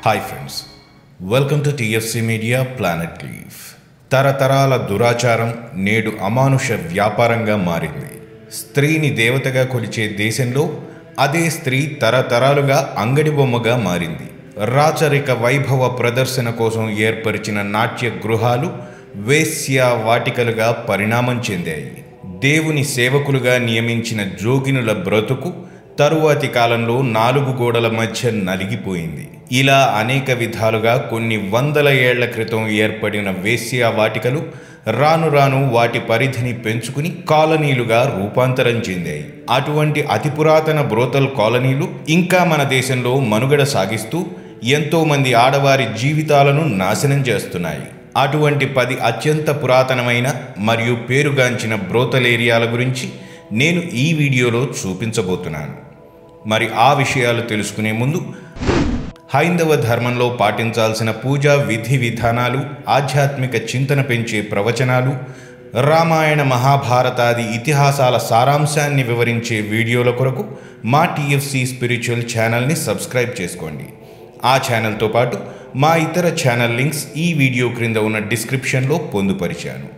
Hi friends welcome to TFC media planet లీఫ్ తరతరాల దురాచారం నేడు అమానుష వ్యాపారంగా మారింది స్త్రీని దేవతగా కొలిచే దేశంలో అదే స్త్రీ తరతరాలుగా అంగడి బొమ్మగా మారింది రాచరిక వైభవ ప్రదర్శన కోసం ఏర్పరిచిన నాట్య గృహాలు వేశ్య వాటికలుగా పరిణామం చెందాయి దేవుని సేవకులుగా నియమించిన జోగినుల బ్రతుకు తరువాతి కాలంలో నాలుగు గోడల మధ్య నలిగిపోయింది ఇలా అనేక విధాలుగా కొన్ని వందల ఏళ్ల క్రితం ఏర్పడిన వేశ్య వాటికలు రాను రాను వాటి పరిధిని పెంచుకుని కాలనీలుగా రూపాంతరం చెందాయి అటువంటి అతి పురాతన బ్రోతల్ కాలనీలు ఇంకా మన దేశంలో మనుగడ సాగిస్తూ ఎంతో మంది ఆడవారి జీవితాలను నాశనం చేస్తున్నాయి అటువంటి పది అత్యంత పురాతనమైన మరియు పేరుగాంచిన బ్రోతల్ ఏరియాల గురించి నేను ఈ వీడియోలో చూపించబోతున్నాను మరి ఆ విషయాలు తెలుసుకునే ముందు హైందవ ధర్మంలో పాటించాల్సిన పూజా విధి విధానాలు ఆధ్యాత్మిక చింతన పెంచే ప్రవచనాలు రామాయణ మహాభారతాది ఇతిహాసాల సారాంశాన్ని వివరించే వీడియోల కొరకు మా టీఎఫ్సి స్పిరిచువల్ ఛానల్ని సబ్స్క్రైబ్ చేసుకోండి ఆ ఛానల్తో పాటు మా ఇతర ఛానల్ లింక్స్ ఈ వీడియో క్రింద ఉన్న డిస్క్రిప్షన్లో పొందుపరిచాను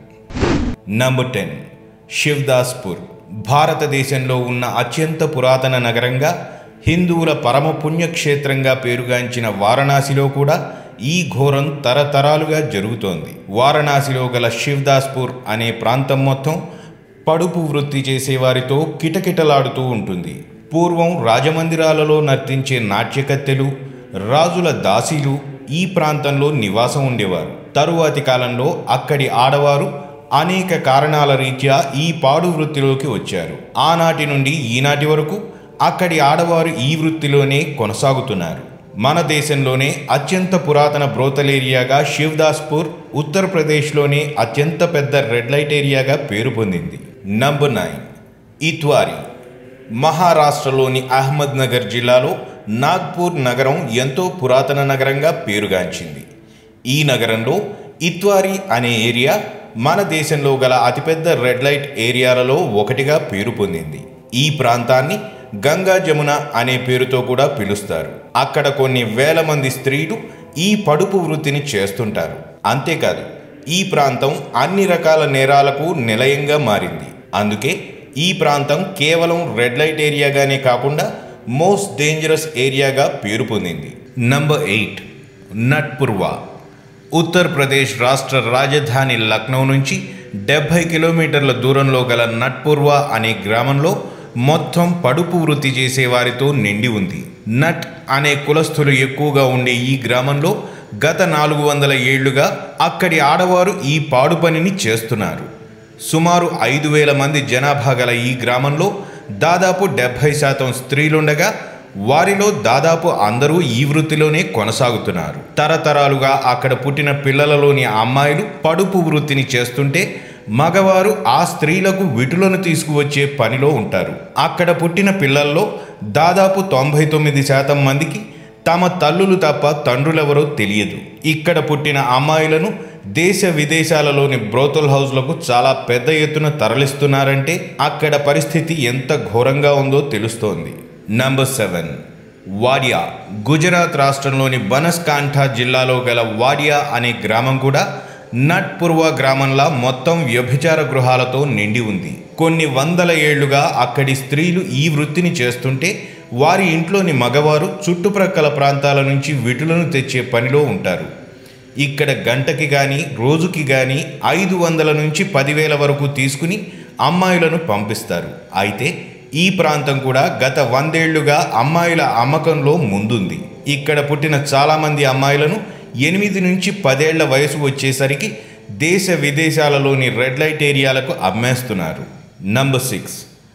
నంబర్ టెన్ శివ్దాస్పూర్ భారతదేశంలో ఉన్న అత్యంత పురాతన నగరంగా హిందువుల పరమ పుణ్యక్షేత్రంగా పేరుగాంచిన వారణాసిలో కూడా ఈ ఘోరం తరతరాలుగా జరుగుతోంది వారణాసిలో గల శివ్దాస్పూర్ అనే ప్రాంతం మొత్తం పడుపు వృత్తి చేసేవారితో కిటకిటలాడుతూ ఉంటుంది పూర్వం రాజమందిరాలలో నర్తించే నాట్యకత్తెలు రాజుల దాసీలు ఈ ప్రాంతంలో నివాసం ఉండేవారు తరువాతి కాలంలో అక్కడి ఆడవారు అనేక కారణాల రీత్యా ఈ పాడు వృత్తిలోకి వచ్చారు ఆనాటి నుండి ఈనాటి వరకు అక్కడి ఆడవారు ఈ వృత్తిలోనే కొనసాగుతున్నారు మన దేశంలోనే అత్యంత పురాతన బ్రోతల్ ఏరియాగా శివ్దాస్పూర్ ఉత్తరప్రదేశ్లోనే అత్యంత పెద్ద రెడ్ లైట్ ఏరియాగా పేరు పొందింది నంబర్ నైన్ ఇత్వారి మహారాష్ట్రలోని అహ్మద్ నగర్ జిల్లాలో నాగ్పూర్ నగరం ఎంతో పురాతన నగరంగా పేరుగాంచింది ఈ నగరంలో ఇత్వారి అనే ఏరియా మన దేశంలో గల అతిపెద్ద రెడ్ లైట్ ఏరియాలలో ఒకటిగా పేరు పొందింది ఈ ప్రాంతాన్ని గంగా జమున అనే పేరుతో కూడా పిలుస్తారు అక్కడ కొన్ని వేల మంది స్త్రీలు ఈ పడుపు వృత్తిని చేస్తుంటారు అంతేకాదు ఈ ప్రాంతం అన్ని రకాల నేరాలకు నిలయంగా మారింది అందుకే ఈ ప్రాంతం కేవలం రెడ్ లైట్ ఏరియాగానే కాకుండా మోస్ట్ డేంజరస్ ఏరియాగా పేరు పొందింది నంబర్ ఎయిట్ నట్పుర్వా ఉత్తరప్రదేశ్ రాష్ట్ర రాజధాని లక్నో నుంచి డెబ్భై కిలోమీటర్ల దూరంలో గల నట్పుర్వా అనే గ్రామంలో మొత్తం పడుపు వృత్తి చేసే వారితో నిండి ఉంది నట్ అనే కులస్థులు ఎక్కువగా ఉండే ఈ గ్రామంలో గత నాలుగు వందల ఏళ్లుగా అక్కడి ఆడవారు ఈ పాడు పనిని చేస్తున్నారు సుమారు ఐదు వేల మంది జనాభా గల ఈ గ్రామంలో దాదాపు డెబ్భై శాతం స్త్రీలుండగా వారిలో దాదాపు అందరూ ఈ వృత్తిలోనే కొనసాగుతున్నారు తరతరాలుగా అక్కడ పుట్టిన పిల్లలలోని అమ్మాయిలు పడుపు వృత్తిని చేస్తుంటే మగవారు ఆ స్త్రీలకు విటులను తీసుకువచ్చే పనిలో ఉంటారు అక్కడ పుట్టిన పిల్లల్లో దాదాపు తొంభై తొమ్మిది శాతం మందికి తమ తల్లులు తప్ప తండ్రులెవరో తెలియదు ఇక్కడ పుట్టిన అమ్మాయిలను దేశ విదేశాలలోని బ్రోతల్ హౌస్లకు చాలా పెద్ద ఎత్తున తరలిస్తున్నారంటే అక్కడ పరిస్థితి ఎంత ఘోరంగా ఉందో తెలుస్తోంది నంబర్ సెవెన్ వాడియా గుజరాత్ రాష్ట్రంలోని బనస్కాంఠా జిల్లాలో గల వాడియా అనే గ్రామం కూడా నట్పుర్వ గ్రామంలా మొత్తం వ్యభిచార గృహాలతో నిండి ఉంది కొన్ని వందల ఏళ్లుగా అక్కడి స్త్రీలు ఈ వృత్తిని చేస్తుంటే వారి ఇంట్లోని మగవారు చుట్టుప్రక్కల ప్రాంతాల నుంచి విటులను తెచ్చే పనిలో ఉంటారు ఇక్కడ గంటకి కానీ రోజుకి కానీ ఐదు వందల నుంచి పదివేల వరకు తీసుకుని అమ్మాయిలను పంపిస్తారు అయితే ఈ ప్రాంతం కూడా గత వందేళ్లుగా అమ్మాయిల అమ్మకంలో ముందుంది ఇక్కడ పుట్టిన చాలామంది అమ్మాయిలను ఎనిమిది నుంచి పదేళ్ల వయసు వచ్చేసరికి దేశ విదేశాలలోని రెడ్ లైట్ ఏరియాలకు అమ్మేస్తున్నారు నంబర్ సిక్స్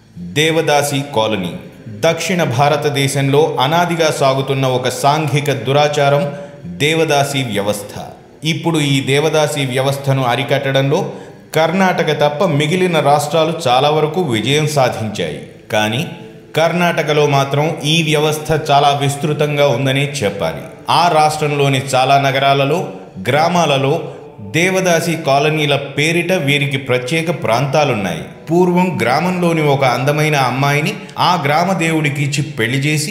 దేవదాసి కాలనీ దక్షిణ భారతదేశంలో అనాదిగా సాగుతున్న ఒక సాంఘిక దురాచారం దేవదాసి వ్యవస్థ ఇప్పుడు ఈ దేవదాసి వ్యవస్థను అరికట్టడంలో కర్ణాటక తప్ప మిగిలిన రాష్ట్రాలు చాలా వరకు విజయం సాధించాయి కానీ కర్ణాటకలో మాత్రం ఈ వ్యవస్థ చాలా విస్తృతంగా ఉందనే చెప్పాలి ఆ రాష్ట్రంలోని చాలా నగరాలలో గ్రామాలలో దేవదాసి కాలనీల పేరిట వీరికి ప్రత్యేక ప్రాంతాలున్నాయి పూర్వం గ్రామంలోని ఒక అందమైన అమ్మాయిని ఆ గ్రామ దేవుడికి ఇచ్చి పెళ్లి చేసి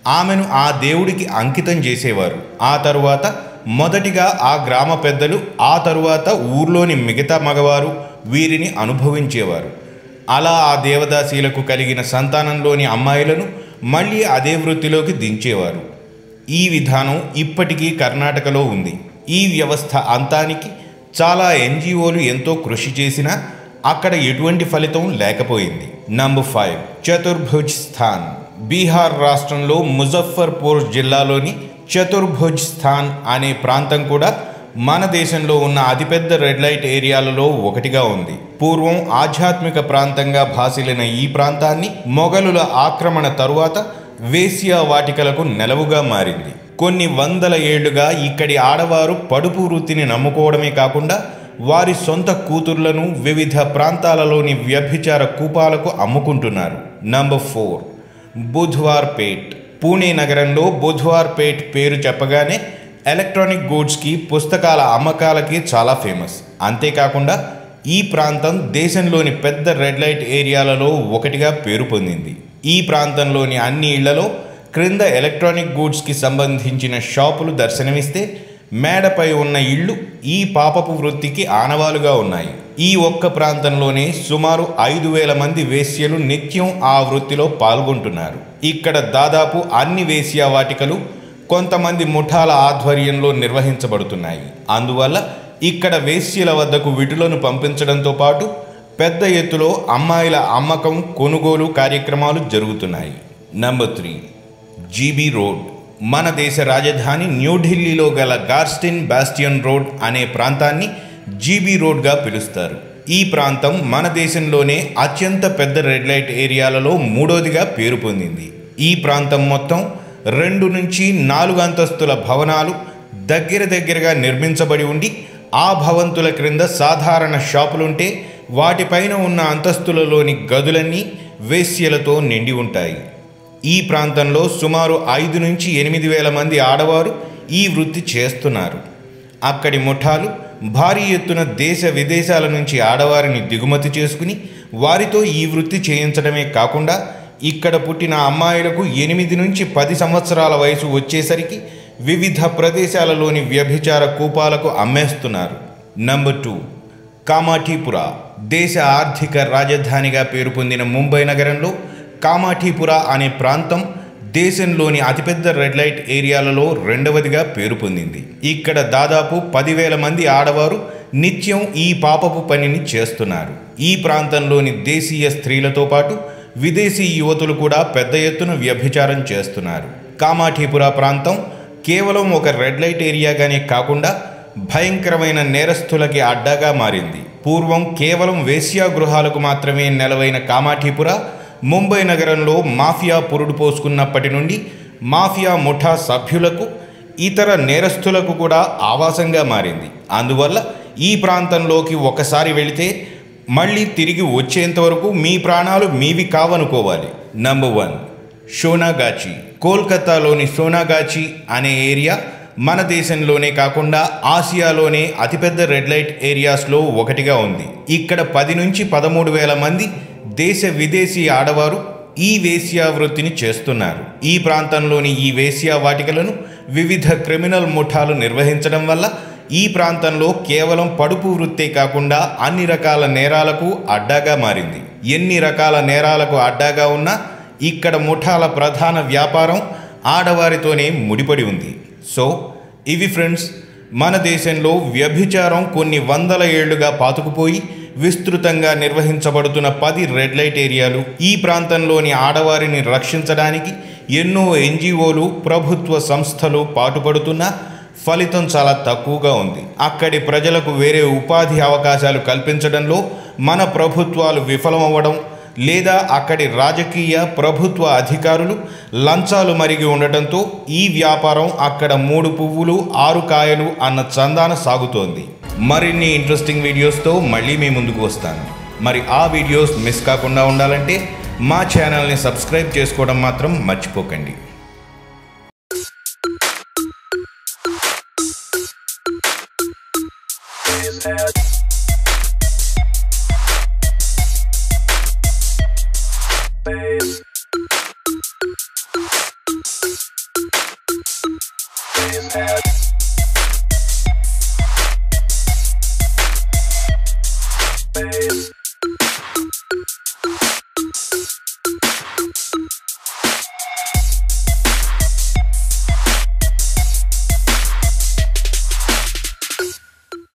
ఆమెను ఆ దేవుడికి అంకితం చేసేవారు ఆ తరువాత మొదటిగా ఆ గ్రామ పెద్దలు ఆ తరువాత ఊర్లోని మిగతా మగవారు వీరిని అనుభవించేవారు అలా ఆ దేవదాసీలకు కలిగిన సంతానంలోని అమ్మాయిలను మళ్ళీ అదే వృత్తిలోకి దించేవారు ఈ విధానం ఇప్పటికీ కర్ణాటకలో ఉంది ఈ వ్యవస్థ అంతానికి చాలా ఎన్జిఓలు ఎంతో కృషి చేసినా అక్కడ ఎటువంటి ఫలితం లేకపోయింది నంబర్ ఫైవ్ చతుర్భుజ్ స్థాన్ బీహార్ రాష్ట్రంలో ముజఫర్పూర్ జిల్లాలోని చతుర్భుజ్ స్థాన్ అనే ప్రాంతం కూడా మన దేశంలో ఉన్న అతిపెద్ద రెడ్ లైట్ ఏరియాలలో ఒకటిగా ఉంది పూర్వం ఆధ్యాత్మిక ప్రాంతంగా భాసిల్లిన ఈ ప్రాంతాన్ని మొఘలుల ఆక్రమణ తరువాత వేశ్యా వాటికలకు నెలవుగా మారింది కొన్ని వందల ఏళ్లుగా ఇక్కడి ఆడవారు పడుపు వృత్తిని నమ్ముకోవడమే కాకుండా వారి సొంత కూతుర్లను వివిధ ప్రాంతాలలోని వ్యభిచార కూపాలకు అమ్ముకుంటున్నారు నంబర్ ఫోర్ బుధ్వార్పేట్ పూణే నగరంలో బుధ్వార్పేట్ పేరు చెప్పగానే ఎలక్ట్రానిక్ గూడ్స్కి పుస్తకాల అమ్మకాలకి చాలా ఫేమస్ అంతేకాకుండా ఈ ప్రాంతం దేశంలోని పెద్ద రెడ్ లైట్ ఏరియాలలో ఒకటిగా పేరు పొందింది ఈ ప్రాంతంలోని అన్ని ఇళ్లలో క్రింద ఎలక్ట్రానిక్ గూడ్స్కి సంబంధించిన షాపులు దర్శనమిస్తే మేడపై ఉన్న ఇళ్ళు ఈ పాపపు వృత్తికి ఆనవాలుగా ఉన్నాయి ఈ ఒక్క ప్రాంతంలోనే సుమారు ఐదు వేల మంది వేశ్యలు నిత్యం ఆ వృత్తిలో పాల్గొంటున్నారు ఇక్కడ దాదాపు అన్ని వేశ్యా వాటికలు కొంతమంది ముఠాల ఆధ్వర్యంలో నిర్వహించబడుతున్నాయి అందువల్ల ఇక్కడ వేశ్యల వద్దకు విటులను పంపించడంతో పాటు పెద్ద ఎత్తులో అమ్మాయిల అమ్మకం కొనుగోలు కార్యక్రమాలు జరుగుతున్నాయి నంబర్ త్రీ జీబీ రోడ్ మన దేశ రాజధాని న్యూఢిల్లీలో గల గార్స్టిన్ బాస్టియన్ రోడ్ అనే ప్రాంతాన్ని జీబీ రోడ్గా పిలుస్తారు ఈ ప్రాంతం మన దేశంలోనే అత్యంత పెద్ద రెడ్ లైట్ ఏరియాలలో మూడోదిగా పేరు పొందింది ఈ ప్రాంతం మొత్తం రెండు నుంచి నాలుగు అంతస్తుల భవనాలు దగ్గర దగ్గరగా నిర్మించబడి ఉండి ఆ భవంతుల క్రింద సాధారణ షాపులుంటే వాటిపైన ఉన్న అంతస్తులలోని గదులన్నీ వేశ్యలతో నిండి ఉంటాయి ఈ ప్రాంతంలో సుమారు ఐదు నుంచి ఎనిమిది వేల మంది ఆడవారు ఈ వృత్తి చేస్తున్నారు అక్కడి ముఠాలు భారీ ఎత్తున దేశ విదేశాల నుంచి ఆడవారిని దిగుమతి చేసుకుని వారితో ఈ వృత్తి చేయించడమే కాకుండా ఇక్కడ పుట్టిన అమ్మాయిలకు ఎనిమిది నుంచి పది సంవత్సరాల వయసు వచ్చేసరికి వివిధ ప్రదేశాలలోని వ్యభిచార కూపాలకు అమ్మేస్తున్నారు నంబర్ టూ కామాఠీపుర దేశ ఆర్థిక రాజధానిగా పేరు పొందిన ముంబై నగరంలో కామాఠీపుర అనే ప్రాంతం దేశంలోని అతిపెద్ద రెడ్ లైట్ ఏరియాలలో రెండవదిగా పేరు పొందింది ఇక్కడ దాదాపు పదివేల మంది ఆడవారు నిత్యం ఈ పాపపు పనిని చేస్తున్నారు ఈ ప్రాంతంలోని దేశీయ స్త్రీలతో పాటు విదేశీ యువతులు కూడా పెద్ద ఎత్తున వ్యభిచారం చేస్తున్నారు కామాఠీపుర ప్రాంతం కేవలం ఒక రెడ్ లైట్ ఏరియాగానే కాకుండా భయంకరమైన నేరస్తులకి అడ్డాగా మారింది పూర్వం కేవలం వేశ్యా గృహాలకు మాత్రమే నెలవైన కామాఠీపుర ముంబై నగరంలో మాఫియా పురుడు పోసుకున్నప్పటి నుండి మాఫియా ముఠా సభ్యులకు ఇతర నేరస్తులకు కూడా ఆవాసంగా మారింది అందువల్ల ఈ ప్రాంతంలోకి ఒకసారి వెళితే మళ్ళీ తిరిగి వచ్చేంత వరకు మీ ప్రాణాలు మీవి కావనుకోవాలి నంబర్ వన్ షోనాగాచి కోల్కతాలోని సోనాగాచి అనే ఏరియా మన దేశంలోనే కాకుండా ఆసియాలోనే అతిపెద్ద రెడ్ లైట్ ఏరియాస్లో ఒకటిగా ఉంది ఇక్కడ పది నుంచి పదమూడు వేల మంది దేశ విదేశీ ఆడవారు ఈ వేశ్యా వృత్తిని చేస్తున్నారు ఈ ప్రాంతంలోని ఈ వేశ్యా వాటికలను వివిధ క్రిమినల్ ముఠాలు నిర్వహించడం వల్ల ఈ ప్రాంతంలో కేవలం పడుపు వృత్తే కాకుండా అన్ని రకాల నేరాలకు అడ్డాగా మారింది ఎన్ని రకాల నేరాలకు అడ్డాగా ఉన్నా ఇక్కడ ముఠాల ప్రధాన వ్యాపారం ఆడవారితోనే ముడిపడి ఉంది సో ఇవి ఫ్రెండ్స్ మన దేశంలో వ్యభిచారం కొన్ని వందల ఏళ్లుగా పాతుకుపోయి విస్తృతంగా నిర్వహించబడుతున్న పది రెడ్ లైట్ ఏరియాలు ఈ ప్రాంతంలోని ఆడవారిని రక్షించడానికి ఎన్నో ఎన్జిఓలు ప్రభుత్వ సంస్థలు పాటుపడుతున్నా ఫలితం చాలా తక్కువగా ఉంది అక్కడి ప్రజలకు వేరే ఉపాధి అవకాశాలు కల్పించడంలో మన ప్రభుత్వాలు విఫలమవ్వడం లేదా అక్కడి రాజకీయ ప్రభుత్వ అధికారులు లంచాలు మరిగి ఉండటంతో ఈ వ్యాపారం అక్కడ మూడు పువ్వులు ఆరు కాయలు అన్న చందాన సాగుతోంది మరిన్ని ఇంట్రెస్టింగ్ వీడియోస్తో మళ్ళీ మీ ముందుకు వస్తాను మరి ఆ వీడియోస్ మిస్ కాకుండా ఉండాలంటే మా ఛానల్ని సబ్స్క్రైబ్ చేసుకోవడం మాత్రం మర్చిపోకండి Bass. is now.